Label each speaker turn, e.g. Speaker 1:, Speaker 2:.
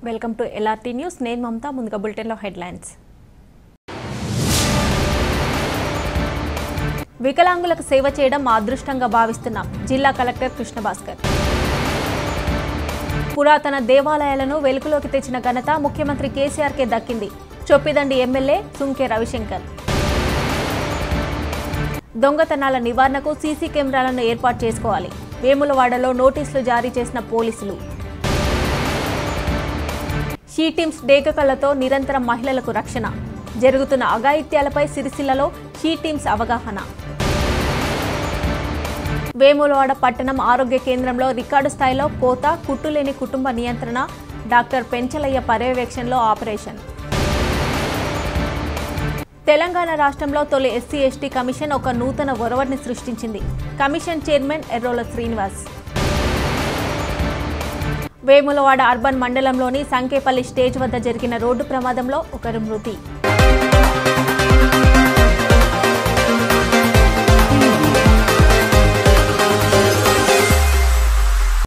Speaker 1: welcome to LRT news నేను మమతా ముందుగా బులెటిన్లో హెడ్లైన్స్ వికలాంగులకు సేవ చేయడం మా అదృష్టంగా భావిస్తున్నాం జిల్లా కలెక్టర్ కృష్ణభాస్కర్ పురాతన దేవాలయాలను వెలుగులోకి తెచ్చిన ఘనత ముఖ్యమంత్రి కేసీఆర్కే దక్కింది చొప్పిదండి ఎమ్మెల్యే సుంకె రవిశంకర్ దొంగతనాల నివారణకు సీసీ కెమెరాలను ఏర్పాటు చేసుకోవాలి వేములవాడలో నోటీసులు జారీ చేసిన పోలీసులు షీ టీమ్స్ డేగకళ్లతో నిరంతరం మహిళలకు రక్షణ జరుగుతున్న అఘాయిత్యాలపై సిరిసిల్లలో షీ టీమ్స్ అవగాహన వేములవాడ పట్టణం ఆరోగ్య కేంద్రంలో రికార్డు స్థాయిలో కోత కుట్టులేని కుటుంబ నియంత్రణ డాక్టర్ పెంచలయ్య పర్యవేక్షణలో ఆపరేషన్ తెలంగాణ రాష్ట్రంలో తొలి ఎస్సీ ఎస్టీ కమిషన్ ఒక నూతన ఒరవడిని సృష్టించింది commission chairman Errolla Srinivas Vemulawada urban మండలంలోని సంకేపల్లి స్టేజ్ వద్ద జరిగిన రోడ్డు ప్రమాదంలో ఒకరు మృతి